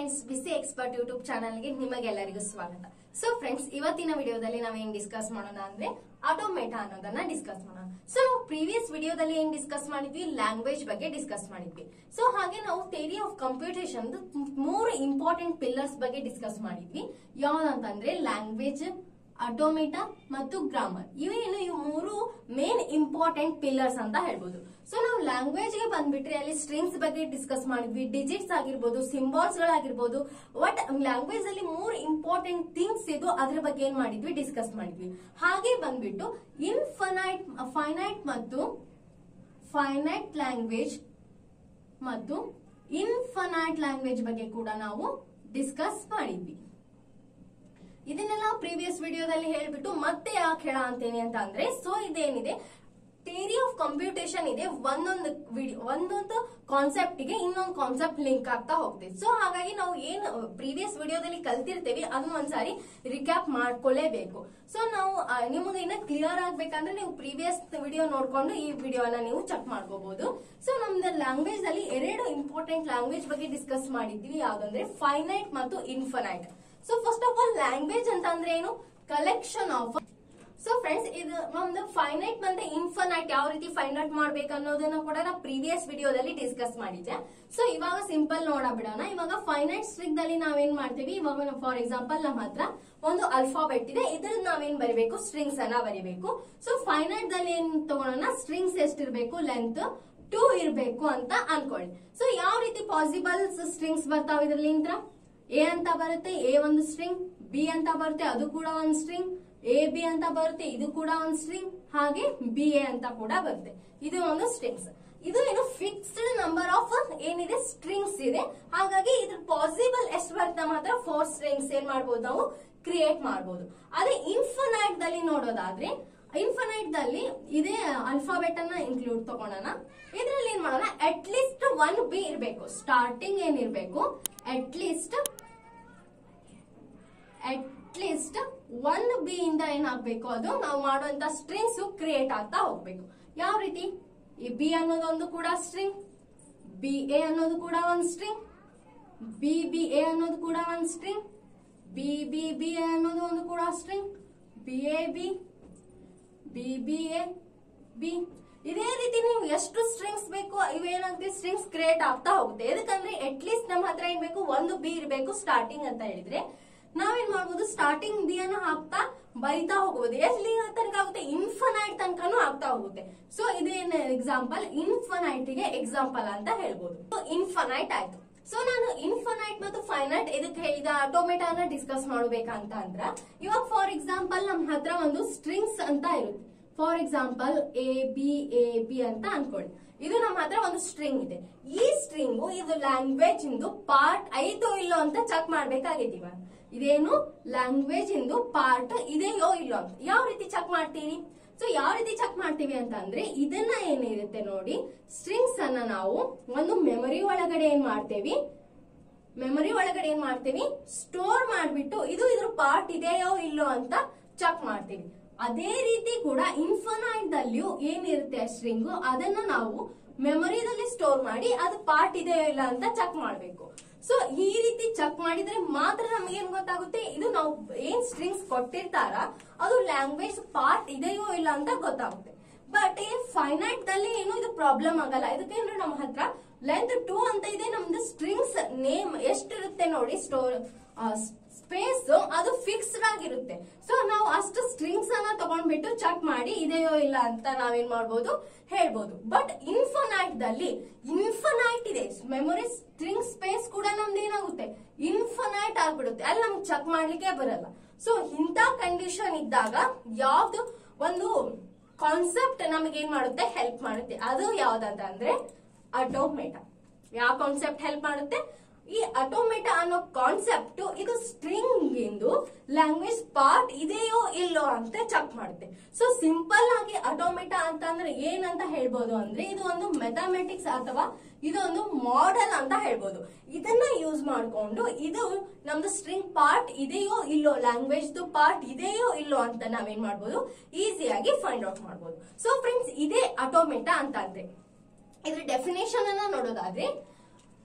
Friends ಬಿಸಿ expert YouTube ಚಾನಲ್ಗೆ ನಿಮಗೆಲ್ಲರಿಗೂ ಸ್ವಾಗತ ಸೊ ಫ್ರೆಂಡ್ಸ್ ಇವತ್ತಿನ ವಿಡಿಯೋದಲ್ಲಿ ನಾವೇನ್ ಡಿಸ್ಕಸ್ ಮಾಡೋಣ ಅಂದ್ರೆ ಆಟೋಮೇಟಾ ಅನ್ನೋದನ್ನ ಡಿಸ್ಕಸ್ ಮಾಡೋಣ ಸೊ ನಾವು ಪ್ರೀವಿಯಸ್ ವಿಡಿಯೋದಲ್ಲಿ ಏನ್ ಡಿಸ್ಕಸ್ ಮಾಡಿದ್ವಿ ಲ್ಯಾಂಗ್ವೇಜ್ ಬಗ್ಗೆ ಡಿಸ್ಕಸ್ ಮಾಡಿದ್ವಿ ಸೊ ಹಾಗೆ ನಾವು ಥೇರಿ ಆಫ್ ಕಂಪ್ಯೂಟೇಷನ್ ಮೂರು ಇಂಪಾರ್ಟೆಂಟ್ ಪಿಲ್ಲರ್ಸ್ ಬಗ್ಗೆ ಡಿಸ್ಕಸ್ ಮಾಡಿದ್ವಿ ಯಾವ್ದಂತಂದ್ರೆ ಲ್ಯಾಂಗ್ವೇಜ್ ಆಟೋಮೇಟಾ ಮತ್ತು ಗ್ರಾಮರ್ ಇವೇನು ಇವು ಮೂರು ಮೇನ್ ಇಂಪಾರ್ಟೆಂಟ್ ಪಿಲ್ಲರ್ಸ್ ಅಂತ ಹೇಳ್ಬೋದು ಸೊ ನಾವು ಲ್ಯಾಂಗ್ವೇಜ್ ಗೆ ಬಂದ್ಬಿಟ್ರೆ ಅಲ್ಲಿ ಸ್ಟ್ರಿಂಗ್ಸ್ ಬಗ್ಗೆ ಡಿಸ್ಕಸ್ ಮಾಡಿದ್ವಿ ಡಿಜಿಟ್ಸ್ ಆಗಿರ್ಬೋದು ಸಿಂಬಾಲ್ಸ್ ಗಳಾಗಿರ್ಬೋದು ಒಟ್ ಲ್ಯಾಂಗ್ವೇಜ್ ಅಲ್ಲಿ ಮೂರು ಇಂಪಾರ್ಟೆಂಟ್ ಥಿಂಗ್ಸ್ ಇದು ಅದ್ರ ಬಗ್ಗೆ ಏನ್ ಮಾಡಿದ್ವಿ ಡಿಸ್ಕಸ್ ಮಾಡಿದ್ವಿ ಹಾಗೆ ಬಂದ್ಬಿಟ್ಟು ಇನ್ಫನೈಟ್ ಫೈನೈಟ್ ಮತ್ತು ಫೈನೈಟ್ ಲ್ಯಾಂಗ್ವೇಜ್ ಮತ್ತು ಇನ್ಫನೈಟ್ ಲ್ಯಾಂಗ್ವೇಜ್ ಬಗ್ಗೆ ಕೂಡ ನಾವು ಡಿಸ್ಕಸ್ ಮಾಡಿದ್ವಿ ಇದನ್ನೆಲ್ಲ ಪ್ರೀವಿಯಸ್ ವಿಡಿಯೋದಲ್ಲಿ ಹೇಳ್ಬಿಟ್ಟು ಮತ್ತೆ ಯಾಕೆ ಹೇಳ ಅಂತೇನೆ ಅಂತ ಅಂದ್ರೆ ಸೊ ಇದೇನಿದೆ ಥಿಯರಿ ಆಫ್ ಕಂಪ್ಯೂಟೇಷನ್ ಇದೆ ಒಂದೊಂದು ವಿಡಿಯೋ ಒಂದೊಂದು ಕಾನ್ಸೆಪ್ಟ್ ಗೆ ಇನ್ನೊಂದು ಕಾನ್ಸೆಪ್ಟ್ ಲಿಂಕ್ ಆಗ್ತಾ ಹೋಗ್ತದೆ ಸೊ ಹಾಗಾಗಿ ನಾವು ಏನ್ ಪ್ರೀವಿಯಸ್ ವಿಡಿಯೋದಲ್ಲಿ ಕಲ್ತಿರ್ತೀವಿ ಅದನ್ನ ಒಂದ್ಸಾರಿ ರಿಕ್ಯಾಪ್ ಮಾಡ್ಕೊಳ್ಳೇಬೇಕು ಸೊ ನಾವು ಆ, ನಿಮಗೆ ಇನ್ನ ಕ್ಲಿಯರ್ ಆಗ್ಬೇಕಂದ್ರೆ ನೀವು ಪ್ರೀವಿಯಸ್ ವಿಡಿಯೋ ನೋಡ್ಕೊಂಡು ಈ ವಿಡಿಯೋನ ನೀವು ಚೆಕ್ ಮಾಡ್ಕೋಬಹುದು ಸೊ ನಮ್ದು ಲ್ಯಾಂಗ್ವೇಜ್ ಅಲ್ಲಿ ಎರಡು ಇಂಪಾರ್ಟೆಂಟ್ ಲ್ಯಾಂಗ್ವೇಜ್ ಬಗ್ಗೆ ಡಿಸ್ಕಸ್ ಮಾಡಿದ್ವಿ ಯಾವ್ದಂದ್ರೆ ಫೈನೈಟ್ ಮತ್ತು infinite so first of all language ಅಂತ ಅಂದ್ರೆ ಏನು ಕಲೆಕ್ಷನ್ ಆಫ್ ಸೊ ಫ್ರೆಂಡ್ಸ್ ಇದು ನಮ್ದು ಫೈನೈಟ್ ಮತ್ತೆ ಇನ್ಫನೈಟ್ ಯಾವ ರೀತಿ ಫೈಂಡ್ ಔಟ್ ಮಾಡ್ಬೇಕು ಅನ್ನೋದನ್ನ ಕೂಡ ನಾ ಪ್ರೀವಿಯಸ್ ವಿಡಿಯೋದಲ್ಲಿ ಡಿಸ್ಕಸ್ ಮಾಡಿದ್ದೆ ಸೊ ಇವಾಗ ಸಿಂಪಲ್ ನೋಡ ಬಿಡೋಣ ಇವಾಗ ಫೈನೈಟ್ ಸ್ಟ್ರಿಕ್ ದಲ್ಲಿ ನಾವೇನ್ ಮಾಡ್ತೀವಿ ಇವಾಗ ಫಾರ್ ಎಕ್ಸಾಂಪಲ್ ನಮ್ಮ ಹತ್ರ ಒಂದು ಅಲ್ಫಾಬೆಟ್ ಇದೆ ಇದ್ರದ್ದು ನಾವೇನ್ ಬರಿಬೇಕು ಸ್ಟ್ರಿಂಗ್ಸ್ ಅನ್ನ ಬರಿಬೇಕು ಸೊ ಫೈನೈಟ್ ದಲ್ಲಿ ಏನ್ ತಗೊಳೋಣ ಸ್ಟ್ರಿಂಗ್ಸ್ ಎಷ್ಟಿರ್ಬೇಕು ಲೆಂತ್ ಟೂ ಇರ್ಬೇಕು ಅಂತ ಅನ್ಕೊಳ್ಳಿ ಸೊ ಯಾವ ರೀತಿ ಪಾಸಿಬಲ್ಸ್ ಸ್ಟ್ರಿಂಗ್ಸ್ ಬರ್ತಾವ ಇದ್ರಲ್ಲಿಂದ ಎ ಅಂತ ಬರುತ್ತೆ ಎ ಒಂದು ಸ್ಟ್ರಿಂಗ್ ಬಿ ಅಂತ ಬರುತ್ತೆ ಅದು ಕೂಡ ಒಂದು ಸ್ಟ್ರಿಂಗ್ ಎ ಬಿ ಅಂತ ಬರುತ್ತೆ ಇದು ಕೂಡ ಒಂದು ಸ್ಟ್ರಿಂಗ್ ಹಾಗೆ ಬಿ ಎ ಅಂತ ಕೂಡ ಬರುತ್ತೆ ಇದು ಒಂದು ಸ್ಟ್ರಿಂಗ್ಸ್ ಇದು ಏನು ಫಿಕ್ಸ್ಡ್ ನಂಬರ್ ಆಫ್ ಏನಿದೆ ಸ್ಟ್ರಿಂಗ್ಸ್ ಇದೆ ಹಾಗಾಗಿ ಇದ್ರ ಪಾಸಿಬಲ್ ಎಷ್ಟು ಬರುತ್ತೆ ಮಾತ್ರ ಫೋರ್ ಸ್ಟ್ರಿಂಗ್ಸ್ ಏನ್ ಮಾಡ್ಬೋದು ನಾವು ಕ್ರಿಯೇಟ್ ಮಾಡಬಹುದು ಅದೇ ಇನ್ಫನೈಟ್ ದಲ್ಲಿ ನೋಡೋದಾದ್ರೆ ಇನ್ಫನೈಟ್ ದಲ್ಲಿ ಇದೇ ಅಲ್ಫಾಬೆಟ್ ಅನ್ನ ಇನ್ಕ್ಲೂಡ್ ತಗೊಳೋಣ ಇದ್ರಲ್ಲಿ ಏನ್ ಮಾಡೋಣ ಅಟ್ ಲೀಸ್ಟ್ ಒನ್ ಬಿ ಇರ್ಬೇಕು ಸ್ಟಾರ್ಟಿಂಗ್ ಏನಿರ್ಬೇಕು at least at least one B ಇಂದ ಏನಾಗ್ಬೇಕು ಅದು ನಾವು ಮಾಡುವಂತ ಸ್ಟ್ರಿಂಗ್ಸ್ ಕ್ರಿಯೇಟ್ ಆಗ್ತಾ ಹೋಗ್ಬೇಕು ಯಾವ ರೀತಿ ಈ ಬಿ ಅನ್ನೋದೊಂದು ಕೂಡ ಸ್ಟ್ರಿಂಗ್ ಬಿ ಎ ಅನ್ನೋದು ಕೂಡ ಒಂದು ಸ್ಟ್ರಿಂಗ್ ಬಿ ಬಿ ಎ ಅನ್ನೋದು ಕೂಡ ಒಂದು string B B B A ಅನ್ನೋದು ಒಂದು ಕೂಡ string B A B B B A B ಇದೇ ರೀತಿ ನೀವು ಎಷ್ಟು ಸ್ಟ್ರಿಂಗ್ಸ್ ಬೇಕು ಇವೇನಾಗುತ್ತೆ ಸ್ಟ್ರಿಂಗ್ಸ್ ಕ್ರಿಯೇಟ್ ಆಗ್ತಾ ಹೋಗುತ್ತೆ ಎದಕ್ಕಂದ್ರೆ ಅಟ್ ಲೀಸ್ಟ್ ನಮ್ಮ ಹತ್ರ ಏನ್ ಬೇಕು ಒಂದು ಬಿ ಇರಬೇಕು ಸ್ಟಾರ್ಟಿಂಗ್ ಅಂತ ಹೇಳಿದ್ರೆ ನಾವೇನ್ ಮಾಡ್ಬೋದು ಸ್ಟಾರ್ಟಿಂಗ್ ಬಿ ಅನ್ನ ಹಾಕ್ತಾ ಬರಿತಾ ಹೋಗ್ಬೋದು ಎಲ್ಲಿ ತನಕ ಆಗುತ್ತೆ ಇನ್ಫನೈಟ್ ತನಕನೂ ಆಗ್ತಾ ಹೋಗುತ್ತೆ ಸೊ ಇದೇನ್ ಎಕ್ಸಾಂಪಲ್ ಇನ್ಫನೈಟ್ ಗೆ ಎಕ್ಸಾಂಪಲ್ ಅಂತ ಹೇಳ್ಬೋದು ಇನ್ಫನೈಟ್ ಆಯ್ತು ಸೊ ನಾನು ಇನ್ಫನೈಟ್ ಮತ್ತು ಫೈನೈಟ್ ಇದಕ್ಕೆ ಹೇಳಿದ ಆಟೋಮೇಟಾನ ಡಿಸ್ಕಸ್ ಮಾಡ್ಬೇಕಂತ ಅಂದ್ರ ಇವಾಗ ಫಾರ್ ಎಕ್ಸಾಂಪಲ್ ನಮ್ ಹತ್ರ ಒಂದು ಸ್ಟ್ರಿಂಗ್ಸ್ ಅಂತ ಇರುತ್ತೆ for example A B A B ಅಂತ ಅನ್ಕೊಳ್ಳಿ ಇದು ನಮ್ಮ ಹತ್ರ ಒಂದು ಸ್ಟ್ರಿಂಗ್ ಇದೆ ಈ ಸ್ಟ್ರಿಂಗ್ ಇದು ಲ್ಯಾಂಗ್ವೇಜ್ ಇಂದು ಪಾರ್ಟ್ ಐತೋ ಇಲ್ಲೋ ಅಂತ ಚೆಕ್ ಮಾಡ್ಬೇಕಾಗಿದೆ ಇವಾಗ ಇದೇನು ಲ್ಯಾಂಗ್ವೇಜ್ ಇಂದು ಪಾರ್ಟ್ ಇದೆಯೋ ಇಲ್ಲೋ ಅಂತ ಯಾವ ರೀತಿ ಚೆಕ್ ಮಾಡ್ತೀರಿ ಸೊ ಯಾವ ರೀತಿ ಚೆಕ್ ಮಾಡ್ತೀವಿ ಅಂತ ಅಂದ್ರೆ ಇದನ್ನ ಏನಿರುತ್ತೆ ನೋಡಿ ಸ್ಟ್ರಿಂಗ್ಸ್ ಅನ್ನ ನಾವು ಒಂದು ಮೆಮೊರಿ ಒಳಗಡೆ ಏನ್ ಮಾಡ್ತೇವಿ ಮೆಮೊರಿ ಒಳಗಡೆ ಏನ್ ಮಾಡ್ತೀವಿ ಸ್ಟೋರ್ ಮಾಡ್ಬಿಟ್ಟು ಇದು ಇದ್ರ ಪಾರ್ಟ್ ಇದೆಯೋ ಇಲ್ಲೋ ಅಂತ ಚೆಕ್ ಮಾಡ್ತೀವಿ ಅದೇ ರೀತಿ ಕೂಡ ಇನ್ಫನೈಟ್ ದಲ್ಲಿಯೂ ಏನಿರುತ್ತೆ ಸ್ಟ್ರಿಂಗ್ ಅದನ್ನ ನಾವು ಮೆಮೊರಿದಲ್ಲಿ ಸ್ಟೋರ್ ಮಾಡಿ ಅದು ಪಾರ್ಟ್ ಇದೆಯೋ ಇಲ್ಲ ಅಂತ ಚೆಕ್ ಮಾಡ್ಬೇಕು ಸೊ ಈ ರೀತಿ ಚೆಕ್ ಮಾಡಿದ್ರೆ ಮಾತ್ರ ನಮ್ಗೆ ಏನ್ ಗೊತ್ತಾಗುತ್ತೆ ಇದು ನಾವು ಏನ್ ಸ್ಟ್ರಿಂಗ್ಸ್ ಕೊಟ್ಟಿರ್ತಾರ ಅದು ಲ್ಯಾಂಗ್ವೇಜ್ ಪಾರ್ಟ್ ಇದೆಯೋ ಇಲ್ಲ ಅಂತ ಗೊತ್ತಾಗುತ್ತೆ ಬಟ್ ಈ ಫೈನೈಟ್ ದಲ್ಲಿ ಏನು ಇದು ಪ್ರಾಬ್ಲಮ್ ಆಗಲ್ಲ ಇದಕ್ಕೇನ್ರಿ ನಮ್ಮ ಹತ್ರ ಲೆಂತ್ ಟೂ ಅಂತ ಇದೆ ನಮ್ದು ಸ್ಟ್ರಿಂಗ್ಸ್ ನೇಮ್ ಎಷ್ಟಿರುತ್ತೆ ನೋಡಿ ಸ್ಟೋರ್ ಸ್ಪೇಸ್ ಅದು ಫಿಕ್ಸ್ಡ್ ಆಗಿರುತ್ತೆ ಸೊ ನಾವು ಅಷ್ಟು ಸ್ಟ್ರಿಂಗ್ಸ್ ಅನ್ನ ತಗೊಂಡ್ಬಿಟ್ಟು ಚೆಕ್ ಮಾಡಿ ಇದೆಯೋ ಇಲ್ಲ ಅಂತ ನಾವೇನ್ ಮಾಡ್ಬೋದು ಹೇಳ್ಬೋದು ಬಟ್ ಇನ್ಫನೈಟ್ ದಲ್ಲಿ ಇನ್ಫನೈಟ್ ಇದೆ ಮೆಮೊರಿ ಸ್ಟ್ರಿಂಗ್ ಸ್ಪೇಸ್ ಕೂಡ ನಮ್ದು ಏನಾಗುತ್ತೆ ಇನ್ಫನೈಟ್ ಆಗ್ಬಿಡುತ್ತೆ ಅಲ್ಲಿ ನಮ್ಗೆ ಚೆಕ್ ಮಾಡ್ಲಿಕ್ಕೆ ಬರಲ್ಲ ಸೊ ಇಂಥ ಕಂಡೀಷನ್ ಇದ್ದಾಗ ಯಾವ್ದು ಒಂದು ಕಾನ್ಸೆಪ್ಟ್ ನಮಗೆ ಏನ್ ಮಾಡುತ್ತೆ ಹೆಲ್ಪ್ ಮಾಡುತ್ತೆ ಅದು ಯಾವ್ದಂತ ಅಂದ್ರೆ ಅಟೋಮೇಟಾ ಯಾವ ಕಾನ್ಸೆಪ್ಟ್ ಹೆಲ್ಪ್ ಮಾಡುತ್ತೆ ಈ ಅಟೋಮೇಟಾ ಅನ್ನೋ ಕಾನ್ಸೆಪ್ಟ್ ಇದು ಸ್ಟ್ರಿಂಗ್ ಇಂದು ಲ್ಯಾಂಗ್ವೇಜ್ ಪಾರ್ಟ್ ಇದೆಯೋ ಇಲ್ಲೋ ಅಂತ ಚೆಕ್ ಮಾಡುತ್ತೆ ಸೊ ಸಿಂಪಲ್ ಆಗಿ ಅಟೋಮೇಟಾ ಅಂತ ಅಂದ್ರೆ ಏನಂತ ಹೇಳ್ಬೋದು ಅಂದ್ರೆ ಇದು ಒಂದು ಮೆಥಮೆಟಿಕ್ಸ್ ಅಥವಾ ಇದು ಒಂದು ಮಾಡೆಲ್ ಅಂತ ಹೇಳ್ಬೋದು ಇದನ್ನ ಯೂಸ್ ಮಾಡ್ಕೊಂಡು ಇದು ನಮ್ದು ಸ್ಟ್ರಿಂಗ್ ಪಾರ್ಟ್ ಇದೆಯೋ ಇಲ್ಲೋ ಲ್ಯಾಂಗ್ವೇಜ್ ಪಾರ್ಟ್ ಇದೆಯೋ ಇಲ್ಲೋ ಅಂತ ನಾವೇನ್ ಮಾಡ್ಬೋದು ಈಸಿಯಾಗಿ ಫೈಂಡ್ ಔಟ್ ಮಾಡ್ಬೋದು ಸೊ ಫ್ರೆಂಡ್ಸ್ ಇದೇ ಅಟೋಮೇಟಾ ಅಂತ ಅಂದ್ರೆ ಇದ್ರ ಡೆಫಿನೇಷನ್ ಅನ್ನ ನೋಡೋದಾದ್ರೆ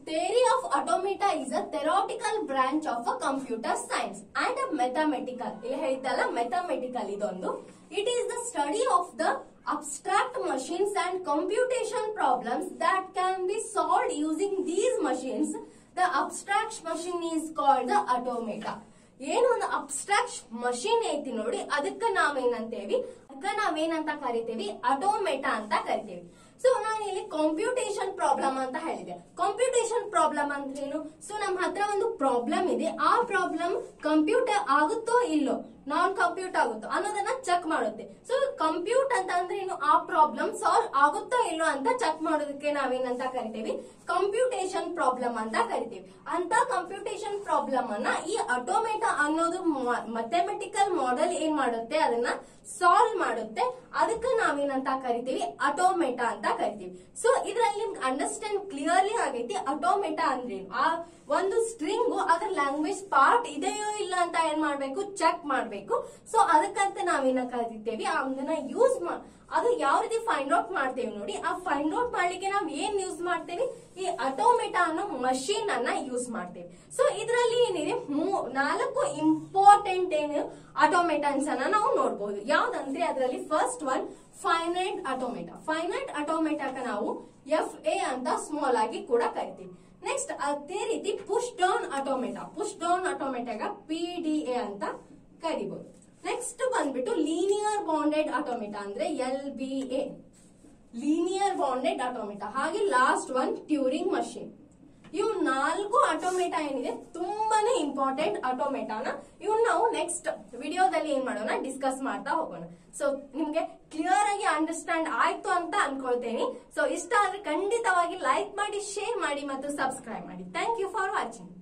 Theory of automata is a theoretical branch of a computer science and a mathematical. ಇಲ್ಲಿ ಹೇಳಿದ್ದಲ್ಲ mathematical ಇದೊಂದು. It is the study of the abstract machines and computation problems that can be solved using these machines. The abstract machine is called the automata. ಏನು ಒಂದು abstract machine ಐತಿ ನೋಡಿ ಅದಕ್ಕ ನಾವೇನಂತೇವಿ ಅದಕ್ಕ ನಾವೇನಂತ ಕರಿತೇವಿ ಅಟೋಮೇಟಾ ಅಂತ ಕರಿತೇವಿ ಸೊ ನಾನು ಇಲ್ಲಿ ಕಾಂಪ್ಯೂಟೇಷನ್ ಪ್ರಾಬ್ಲಮ್ ಅಂತ ಹೇಳಿದೆ ಕಾಂಪ್ಯೂಟೇಷನ್ ಪ್ರಾಬ್ಲಮ್ ಅಂದ್ರೆ ಏನು ಸೊ ನಮ್ಮ ಹತ್ರ ಒಂದು ಪ್ರಾಬ್ಲಮ್ ಇದೆ ಆ ಪ್ರಾಬ್ಲಮ್ ಕಂಪ್ಯೂಟರ್ ಆಗುತ್ತೋ ಇಲ್ಲೋ ನಾನ್ ಕಂಪ್ಯೂಟ್ ಆಗುತ್ತೋ ಅನ್ನೋದನ್ನ ಚೆಕ್ ಮಾಡುತ್ತೆ ಸೊ ಕಂಪ್ಯೂಟ್ ಅಂತ ಅಂದ್ರೆ ಏನು ಆ ಪ್ರಾಬ್ಲಮ್ ಸಾಲ್ವ್ ಆಗುತ್ತೋ ಇಲ್ಲೋ ಅಂತ ಚೆಕ್ ಮಾಡೋದಕ್ಕೆ ನಾವೇನಂತ ಕರಿತೇವಿ ಕಂಪ್ಯೂಟೇಷನ್ ಪ್ರಾಬ್ಲಮ್ ಅಂತ ಕರಿತೀವಿ ಅಂತ ಕಂಪ್ಯೂಟೇಷನ್ ಪ್ರಾಬ್ಲಮ್ ಅನ್ನ ಈ ಅಟೋಮೇಟಾ ಅನ್ನೋದು ಮ್ಯಾಥಮೆಟಿಕಲ್ ಮಾಡೆಲ್ ಏನ್ ಮಾಡುತ್ತೆ ಅದನ್ನ ಸಾಲ್ವ್ ಮಾಡುತ್ತೆ ಅದಕ್ಕೆ ನಾವೇನಂತ ಕರಿತೀವಿ ಅಟೋಮೇಟಾ ಅಂತ ಕರಿತೀವಿ ಸೊ ಇದರಲ್ಲಿ ನಿಮ್ಗೆ ಅಂಡರ್ಸ್ಟ್ಯಾಂಡ್ ಕ್ಲಿಯರ್ಲಿ ಆಗೈತಿ ಅಟೋಮೇಟಾ ಅಂದ್ರೇನು ಆ ಒಂದು ಸ್ಟ್ರಿಂಗ್ ಅದ್ರ ಲ್ಯಾಂಗ್ವೇಜ್ ಪಾರ್ಟ್ ಇದೆಯೋ ಇಲ್ಲ ಅಂತ ಏನ್ ಮಾಡ್ಬೇಕು ಚೆಕ್ ಮಾಡ್ಬೇಕು ಸೊ ಅದಕ್ಕಂತ ನಾವೇನ ಕರಿತೇವಿ ಅದನ್ನ ಯೂಸ್ ಅದು ಯಾವ ರೀತಿ ಫೈಂಡ್ ಔಟ್ ಮಾಡ್ತೇವೆ ನೋಡಿ ಆ ಫೈಂಡ್ ಔಟ್ ಮಾಡ್ಲಿಕ್ಕೆ ನಾವ್ ಏನ್ ಯೂಸ್ ಮಾಡ್ತೇವೆ ಈ ಅಟೋಮೇಟಾ ಅನ್ನೋ ಮಷೀನ್ ಅನ್ನ ಯೂಸ್ ಮಾಡ್ತೇವೆ ಸೊ ಇದರಲ್ಲಿ ಏನಿದೆ ಮೂ- ನಾಲ್ಕು ಇಂಪಾರ್ಟೆಂಟ್ ಏನು ಅಟೋಮೇಟನ್ಸ್ ಅನ್ನ ನಾವು ನೋಡ್ಬೋದು ಯಾವ್ದಂದ್ರೆ ಅದರಲ್ಲಿ first one finite automata finite ಅಟೋಮೇಟಾಕ ನಾವು ಎಫ್ ಎ ಅಂತ ಸ್ಮಾಲ್ ಆಗಿ ಕೂಡ ಕರಿತೀವಿ ನೆಕ್ಸ್ಟ್ ಅದೇ ರೀತಿ push down automata push down ಅಟೋಮೇಟಾಗ ಪಿ ಡಿ ಎ ಅಂತ ಕರಿಬಹುದು ನೆಕ್ಸ್ಟ್ ಬಂದ್ಬಿಟ್ಟು ಲೀನಿಯರ್ ಬಾಂಡೆಡ್ ಅಟೋಮೇಟಾ ಅಂದ್ರೆ L B A linear bounded automata ಹಾಗೆ ಲಾಸ್ಟ್ ಒನ್ ಟ್ಯೂರಿಂಗ್ ಮಷಿನ್ ಇವು ನಾಲ್ಕು ಆಟೋಮೇಟಾ ಏನಿದೆ ತುಂಬಾನೇ ಇಂಪಾರ್ಟೆಂಟ್ ಆಟೋಮೇಟಾನ ಇವ್ ನಾವು ನೆಕ್ಸ್ಟ್ ವಿಡಿಯೋದಲ್ಲಿ ಏನ್ ಮಾಡೋಣ ಡಿಸ್ಕಸ್ ಮಾಡ್ತಾ ಹೋಗೋಣ ಸೊ ನಿಮ್ಗೆ ಕ್ಲಿಯರ್ ಆಗಿ ಅಂಡರ್ಸ್ಟ್ಯಾಂಡ್ ಆಯ್ತು ಅಂತ ಅನ್ಕೊಳ್ತೇನೆ ಸೊ ಇಷ್ಟ ಆದ್ರೆ ಖಂಡಿತವಾಗಿ ಲೈಕ್ ಮಾಡಿ ಶೇರ್ ಮಾಡಿ ಮತ್ತು ಸಬ್ಸ್ಕ್ರೈಬ್ ಮಾಡಿ ಥ್ಯಾಂಕ್ ಯು ಫಾರ್ ವಾಚಿಂಗ್